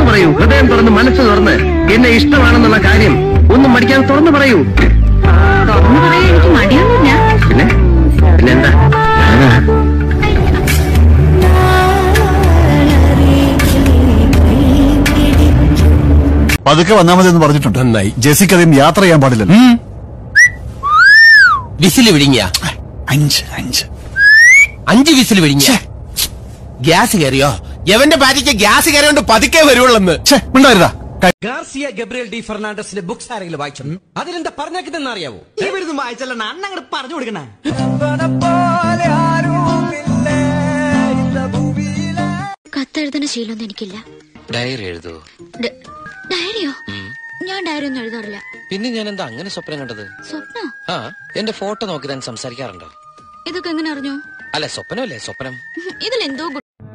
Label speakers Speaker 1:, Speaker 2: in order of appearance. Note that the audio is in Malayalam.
Speaker 1: പറയൂ ഹൃദയം തുറന്ന് മനസ്സ് തുറന്ന് എന്നെ ഇഷ്ടമാണെന്നുള്ള കാര്യം ഒന്നും മടിക്കാൻ തുറന്നു പറയൂ
Speaker 2: തുറന്നു പറയാൻ എനിക്ക് മടിയൊന്നുമില്ല
Speaker 1: പിന്നെ പിന്നെന്താ
Speaker 3: പതുക്കെ വന്നാൽ മതി എന്ന് പറഞ്ഞിട്ടുണ്ട്
Speaker 4: നന്നായി.
Speaker 3: ജെസിക്ക് അധികം യാത്ര ചെയ്യാൻ പാടില്ലല്ലോ
Speaker 4: വിസിൽ വിഴുങ്ങിയ
Speaker 3: അഞ്ച് അഞ്ച്
Speaker 4: അഞ്ച് വിസിൽ വിഴുങ്ങിയ ഗ്യാസ് കയറിയോ എവന്റെ ഭാര്യയ്ക്ക് ഗ്യാസ് കയറിയോണ്ട് പതുക്കെ വരുവുള്ളെന്ന്
Speaker 3: ഛേ മിണ്ടായിരുതാ
Speaker 5: ഗാർസിയ ഗബ്രിയൽ ഡി ഫെർണാണ്ടസിന്റെ ബുക്സ് ആരെങ്കിലും വായിച്ചു അതിലെന്താ പറഞ്ഞേക്കുന്നതെന്ന് അറിയാവോ
Speaker 6: ഇവരൊന്നും വായിച്ചല്ല അണ്ണ അങ്ങോട്ട് പറഞ്ഞു കൊടുക്കണേ
Speaker 2: കത്തെഴുതുന്ന ശീലമൊന്നും എനിക്കില്ല
Speaker 7: ഡയറി എഴുതൂ
Speaker 2: ഡ- ഡയറിയോ ഞാൻ ഡയറി ഒന്നും എഴുതാറില്ല
Speaker 7: പിന്നെ ഞാൻ എന്താ അങ്ങനെ സ്വപ്നം കണ്ടത്
Speaker 2: സ്വപ്ന
Speaker 7: ആ എന്റെ ഫോട്ടോ നോക്കി താൻ സംസാരിക്കാറുണ്ടോ
Speaker 2: ഇതൊക്കെ എങ്ങനെ അറിഞ്ഞു
Speaker 7: അല്ല സ്വപ്നമല്ലേ സ്വപ്നം
Speaker 2: ഇതിലെന്തോ ഗു-